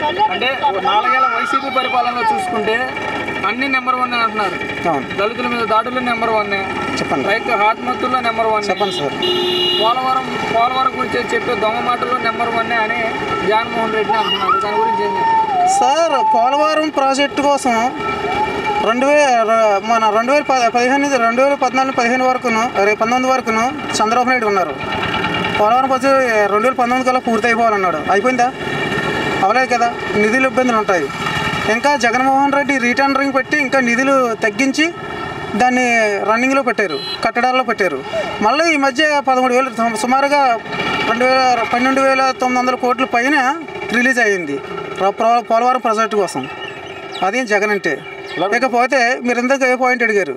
అంటే నాలుగేళ్ల వైసీపీ పరిపాలనలో చూసుకుంటే అన్ని నెంబర్ వన్ అంటున్నారు అవును దళితుల మీద దాడులు నెంబర్ వన్ చెప్పండి రైతు ఆత్మహత్యల్లో నెంబర్ వన్ చెప్పండి సార్ పోలవరం పోలవరం గురించి చెప్పే దొంగ మాటల్లో నెంబర్ వన్ అని జగన్మోహన్ రెడ్డి అంటున్నారు దాని గురించి ఏం చెప్తారు సార్ పోలవరం ప్రాజెక్టు కోసం రెండు వేల మన రెండు వేల ప- పదిహేను నుంచి రెండు వేల పద్నాలుగు పదిహేను వరకును రేపు పంతొమ్మిది వరకును చంద్రబాబు నాయుడు ఉన్నారు పోలవరం ప్రాజెక్టు రెండు వేల పంతొమ్మిది కల్లా పూర్తి అయిపోవాలన్నాడు అయిపోయిందా అవలేదు కదా నిధులు ఇబ్బందులు ఉంటాయి ఇంకా జగన్మోహన్ రెడ్డి రీటెండరింగ్ పెట్టి ఇంకా నిధులు తగ్గించి దాన్ని రన్నింగ్లో పెట్టారు కట్టడాల్లో పెట్టారు మళ్ళీ ఈ మధ్య పదమూడు వేలు సు- సుమారుగా రెండు వేల పన్నెండు వేల తొమ్మిది వందల కోట్ల పైన రిలీజ్ అయ్యింది ర- పో- పోలవరం ప్రాజెక్టు కోసం అది జగన్ అంటే ఇకపోతే మీరు ఇందాక ఏ పాయింట్ అడిగారు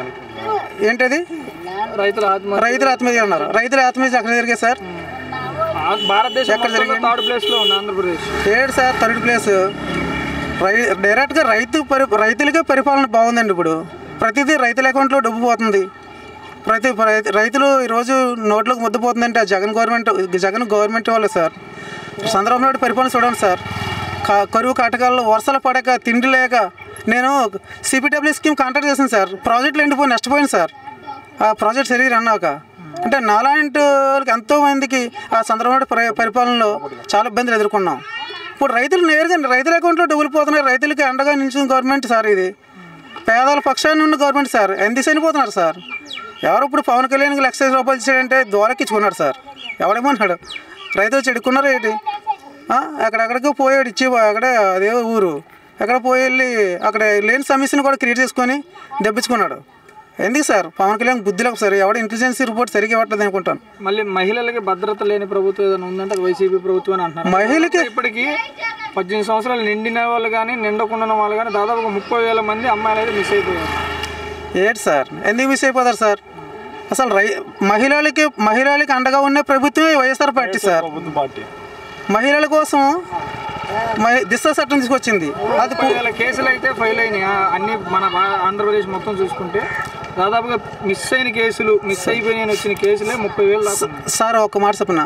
ఏంటది రైతుల ఆత్మహత్య రైతుల ఆత్మహత్య అన్నారు రైతుల ఆత్మహత్య ఎక్కడ జరిగాయి సార్ ఆ భారతదేశం ఎక్కడ మొత్తంలో జరిగింది? థర్డ్ ప్లేస్ లో ఉంది ఆంధ్రప్రదేశ్ ఏడు సార్ థర్డ్ ప్లేస్ రై డైరెక్ట్గా రైతు పరి రైతులకే పరిపాలన బాగుందండి ఇప్పుడు ప్రతిదీ రైతుల అకౌంట్లో డబ్బు పోతుంది ప్రతి ప్రతి- రైతులు ఈరోజు నోట్లోకి ముద్దపోతుందంటే ఆ జగన్ గవర్నమెంట్ జగన్ గవర్నమెంట్ వాళ్ళే సార్ చంద్రబాబు నాయుడు పరిపాలన చూడండి సార్ కా- కరువు కాటకాల్లో వర్షాలు పడక తిండి లేక నేను సిపిడబ్ల్యూ స్కీమ్ కాంటాక్ట్ చేశాను సార్ ప్రాజెక్టులు ఎండిపోయి నష్టపోయింది సార్ ఆ ప్రాజెక్ట్ సరిగ్గా రన్ అవ్వక అంటే నాలాంటి వాళ్ళకి ఎంతో మందికి ఆ చంద్రబాబు నాయుడు పరి- పరిపాలనలో చాలా ఇబ్బందులు ఎదుర్కొన్నాం ఇప్పుడు రైతులు నేరుగా రైతుల అకౌంట్లో డబ్బులు పోతున్నాయి రైతులకి అండగా నిలిచిన గవర్నమెంట్ సార్ ఇది పేదల పక్షాన్ని ఉన్న గవర్నమెంట్ సార్ ఎందుకు చనిపోతున్నారు సార్ ఎవరు ఇప్పుడు పవన్ కళ్యాణ్కి లక్ష రూపాయలు ఇచ్చాడంటే దోలకిచ్చుకున్నాడు సార్ ఎవడేమన్నాడు రైతులు చెడుకున్నారు ఏంటి ఆ, అక్కడక్కడికి పోయాడు ఇచ్చి అక్కడే అదే ఊరు అక్కడ పోయి వెళ్ళి అక్కడ లేని సమస్యను కూడా క్రియేట్ చేసుకొని దెబ్బించుకున్నాడు ఎందుకు సార్ పవన్ కళ్యాణ్ బుద్ధి లేక సార్ ఎవడ ఇంటెలిజెన్స్ రిపోర్ట్ సరిగ్గా ఇవ్వట్లేదు అనుకుంటాను మళ్ళీ మహిళలకి భద్రత లేని ప్రభుత్వం ఏదైనా ఉందంటే అది వైసీపీ ప్రభుత్వం అని అంటున్నారు మహిళకి ఇప్పటికీ పద్దెనిమిది సంవత్సరాలు నిండిన వాళ్ళు కానీ నిండకుండా వాళ్ళు కానీ దాదాపు ముప్పై వేల మంది అమ్మాయిలు అయితే మిస్ అయిపోయారు ఏంటి సార్ ఎందుకు మిస్ అయిపోతారు సార్ అసలు రై మహిళలకి మహిళలకి అండగా ఉన్న ప్రభుత్వమే వైఎస్ఆర్ పార్టీ సార్ మహిళల కోసం మహి- దిశ చట్టం తీసుకొచ్చింది అది ముప్పై వేల కేసులు అయితే ఫైల్ అయినాయి ఆ, అన్ని మన భా- ఆంధ్రప్రదేశ్ మొత్తం చూసుకుంటే దాదాపుగా మిస్ అయిన కేసులు మిస్ అయిపోయిన వచ్చిన కేసులే ముప్పై వేలు దాకా ఉన్నాయి. సార్ ఒక మాట చెప్పిన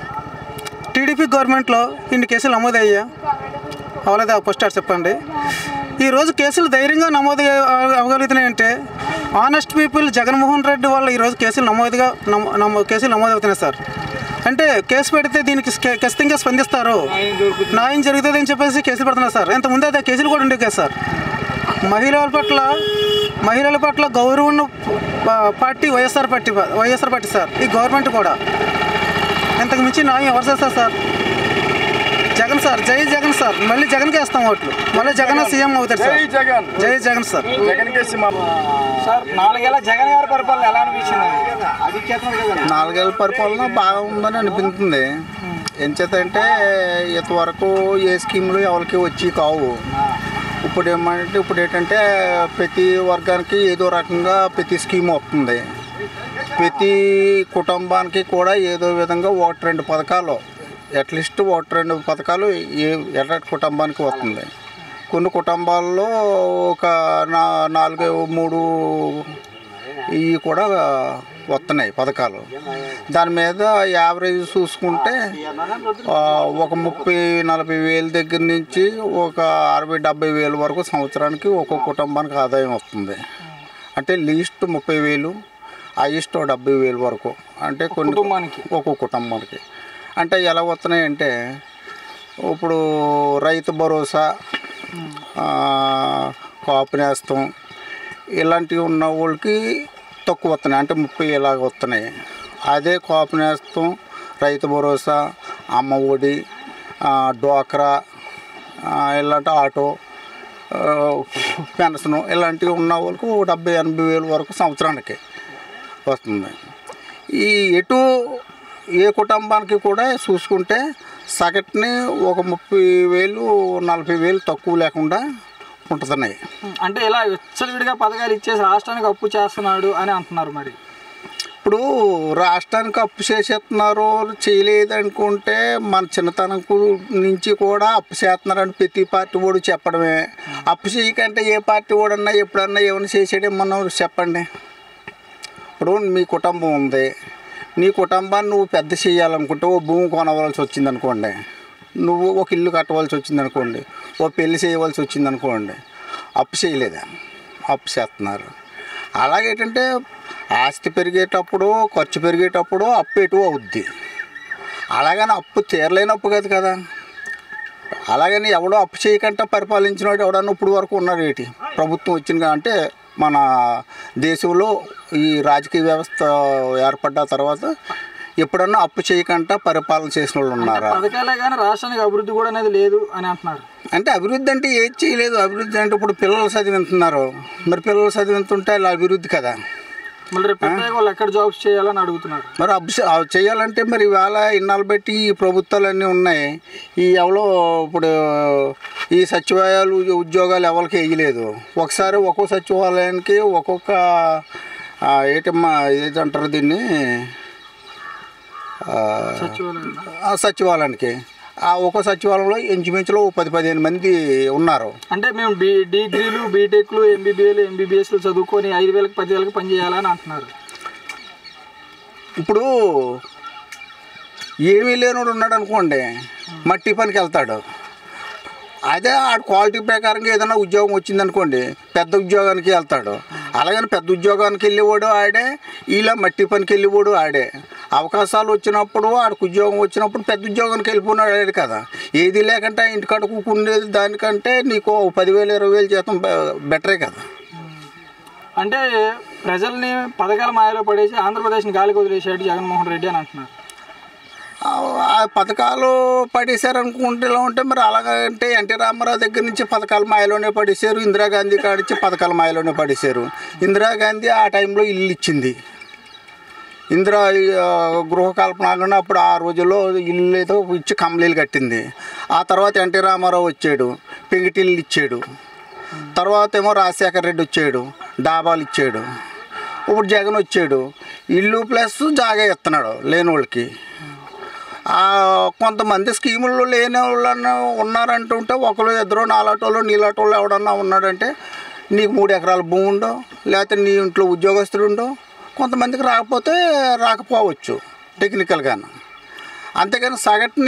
టీడీపీ గవర్నమెంట్లో ఇన్ని కేసులు నమోదయ్యా అవలేదా ఫస్ట్ అది చెప్పండి ఈరోజు కేసులు ధైర్యంగా నమోదు అవ- అవగలుగుతున్నాయంటే ఆనెస్ట్ పీపుల్ జగన్మోహన్ రెడ్డి వల్ల ఈరోజు కేసులు నమోదుగా నమో నమో కేసులు నమోదవుతున్నాయి సార్ అంటే కేసు పెడితే దీనికి స్కే- ఖచ్చితంగా స్పందిస్తారు ఆయన దొరుకుతుంది న్యాయం జరుగుతుంది అని చెప్పేసి కేసులు పెడుతున్నారు సార్ ఇంతకుముందు అయితే ఆ కేసులు కూడా ఉండేవి కదా సార్ మహిళల పట్ల మహిళల పట్ల గౌరవం ఉన్న ప- party YSR party YSR party sir ఈ గవర్నమెంట్ కూడా ఇంతకు మించి న్యాయం ఎవరు చేస్తారు సార్ జగన్ సార్ జై జగన్ సార్ మళ్ళీ జగన్కి వేస్తాం ఓట్లు మళ్ళీ జగన్ సీఎం అవుతారు సార్ జగన్ జై జగన్ సార్ జగన్ కేసి మా సార్ నాలుగేళ్ల జగన్ గారి పరిపాలన ఎలా అనిపించింది అది చేస్తున్నారు కదా నాలుగేళ్ల పరిపాలన బాగా ఉందని అనిపిస్తుంది ఎంచేతంటే ఇంతవరకు ఏ స్కీములు ఎవరికి వచ్చి కావు ఇప్పుడు ఏమంటే ఇప్పుడు ఏంటంటే ప్రతి వర్గానికి ఏదో రకంగా ప్రతి స్కీమ్ వస్తుంది ప్రతి కుటుంబానికి కూడా ఏదో విధంగా ఒకటి రెండు పథకాలు అట్లీస్ట్ ఒకటి రెండు పథకాలు ఏ ఎర్ర కుటుంబానికి వస్తుంది కొన్ని కుటుంబాల్లో ఒక నా నాలుగు మూడు ఇవి కూడా వస్తున్నాయి పథకాలు దాని మీద యావరేజ్ చూసుకుంటే ఆ, ఒక ముప్పై నలభై వేల దగ్గర నుంచి ఒక అరవై డెబ్బై వేల వరకు సంవత్సరానికి ఒక్కొక్క కుటుంబానికి ఆదాయం వస్తుంది అంటే లీస్ట్ ముప్పై వేలు హైయెస్ట్ డెబ్బై వేలు వరకు అంటే కొన్ని కుటుంబానికి. ఒక్కొక్క కుటుంబానికి అంటే ఎలా వస్తున్నాయంటే ఇప్పుడు రైతు భరోసా ఆ, కాపు నేస్తం ఇలాంటివి ఉన్న వాళ్ళకి తక్కువ వస్తున్నాయి అంటే ముప్పై ఇలాగ వస్తున్నాయి అదే కాపు నేస్తం రైతు భరోసా అమ్మ ఒడి ఆ, డోక్రా ఆ, ఇలాంటి ఆటో ఆ, పెన్షను ఇలాంటివి ఉన్న వాళ్ళకు ఓ డెబ్బై ఎనభై వేలు వరకు సంవత్సరానికి వస్తుంది ఈ ఎటు ఏ కుటుంబానికి కూడా చూసుకుంటే సగటుని ఒక ముప్పై వేలు నలభై వేలు తక్కువ లేకుండా ఉంటున్నాయి అంటే ఇలా విచ్చలవిడిగా పథకాలు ఇచ్చేసి రాష్ట్రానికి అప్పు చేస్తున్నాడు అని అంటున్నారు మరి ఇప్పుడు రాష్ట్రానికి అప్పు చేసేస్తున్నారు చేయలేదు అనుకుంటే మన చిన్నతనం కు- నుంచి కూడా అప్పు చేస్తున్నారని ప్రతి పార్టీ కూడా చెప్పడమే అప్పు చేయకంటే ఏ పార్టీ వాడన్నా ఎప్పుడన్నా ఏమైనా చేసేడే మనం చెప్పండి ఇప్పుడు మీ కుటుంబం ఉంది నీ కుటుంబాన్ని నువ్వు పెద్ద చేయాలనుకుంటే ఓ భూమి కొనవలసి వచ్చింది అనుకోండి నువ్వు ఒక ఇల్లు కట్టవలసి వచ్చింది అనుకోండి ఓ పెళ్లి చేయవలసి వచ్చింది అనుకోండి అప్పు చేయలేదా అప్పు చేస్తున్నారు అలాగేంటంటే ఆస్తి పెరిగేటప్పుడు ఖర్చు పెరిగేటప్పుడు అప్పు ఎటు అవుద్ది అలాగని అప్పు తీరలేని అప్పు కాదు కదా అలాగని ఎవడో అప్పు చేయకుండా పరిపాలించినాడు ఎవడన్నా ఇప్పుడు వరకు ఉన్నాడు ఏంటి ప్రభుత్వం వచ్చింది అంటే మన దేశంలో ఈ రాజకీయ వ్యవస్థ ఏర్పడ్డ తర్వాత ఎప్పుడన్నా అప్పు చేయకుండా పరిపాలన చేసిన వాళ్ళు ఉన్నారా పథకాలే కానీ రాష్ట్రానికి అభివృద్ధి కూడా అనేది లేదు అని అంటున్నారు అంటే అభివృద్ధి అంటే ఏది చేయలేదు అభివృద్ధి అంటే ఇప్పుడు పిల్లలు చదివింతున్నారు మరి పిల్లలు చదివింతుంటే అలా అభివృద్ధి కదా మళ్ళీ రేపు పెద్ద వాళ్ళు ఎక్కడ జాబ్స్ చేయాలని అడుగుతున్నారు మరి అబ్బు అవి చేయాలంటే మరి ఇవాళ ఇన్నాళ్ళు బట్టి ఈ ప్రభుత్వాలన్నీ ఉన్నాయి ఈ ఎవరో ఇప్పుడు ఈ సచివాలయాలు ఉద్యోగాలు ఎవరికి వేయలేదు ఒకసారి ఒక్కో సచివాలయానికి ఒక్కొక్క ఆ, ఏంటమ్మా ఏదంటారు దీన్ని ఆ, సచివాలయం ఆ సచివాలయానికి ఆ ఒక్కో సచివాలయంలో ఇంచుమించులో ఓ పది పదిహేను మంది ఉన్నారు అంటే మేము బీ డిగ్రీలు బీటెక్లు ఎంబీబీఏలు ఎంబీబీఎస్లు చదువుకొని ఐదు వేలకు పది వేలకు పని చేయాలని అంటున్నారు ఇప్పుడు ఏమీ లేనివాడు ఉన్నాడు అనుకోండి మట్టి పనికి వెళ్తాడు అదే ఆడ క్వాలిటీ ప్రకారంగా ఏదైనా ఉద్యోగం వచ్చిందనుకోండి పెద్ద ఉద్యోగానికి వెళ్తాడు అలాగని పెద్ద ఉద్యోగానికి వెళ్ళేవాడు ఆడే ఇలా మట్టి పనికి వెళ్ళేవాడు ఆడే అవకాశాలు వచ్చినప్పుడు ఆడికి ఉద్యోగం వచ్చినప్పుడు పెద్ద ఉద్యోగానికి వెళ్ళిపోయినాడు ఆడే కదా ఏది లేకుంటే ఇంటికాడ కూకుండేది దానికంటే నీకు ఓ పదివేలు ఇరవై వేలు జీతం బె- బెటరే కదా అంటే ప్రజల్ని పథకాల మాయలో పడేసి ఆంధ్రప్రదేశ్ని గాలికి వదిలేసాడు జగన్మోహన్ రెడ్డి అని అంటున్నారు ఆ ఆ పథకాలు పడేశారనుకుంటే ఇలా ఉంటే మరి అలాగంటే ఎన్టీ రామారావు దగ్గర నుంచి పథకాల మాయలోనే పడేశారు ఇందిరాగాంధీ కాడిచ్చి పథకాల మాయలోనే పడేశారు ఇందిరాగాంధీ ఆ టైంలో ఇల్లు ఇచ్చింది ఇందిరా ఆ, గృహ కల్పన అప్పుడు ఆ రోజుల్లో ఇల్లు ఏదో ఇచ్చి కమలీలు కట్టింది ఆ తర్వాత ఎన్టీ రామారావు వచ్చాడు పెంకిటిల్లు ఇచ్చాడు తర్వాత ఏమో రాజశేఖర రెడ్డి వచ్చాడు డాబాలు ఇచ్చాడు ఇప్పుడు జగన్ వచ్చాడు ఇల్లు ప్లస్ జాగా ఇస్తున్నాడు లేని వాళ్ళకి ఆ, కొంతమంది స్కీముల్లో లేని వాళ్ళన్నా ఉన్నారంటుంటే ఒకరు ఇద్దరు నాలాటోళ్ళు నీలాటోళ్ళు ఎవడన్నా ఉన్నాడంటే నీకు మూడు ఎకరాల భూమి ఉండో లేకపోతే నీ ఇంట్లో ఉద్యోగస్తుడు ఉండో కొంతమందికి రాకపోతే రాకపోవచ్చు టెక్నికల్గాను అంతేగాని సగటుని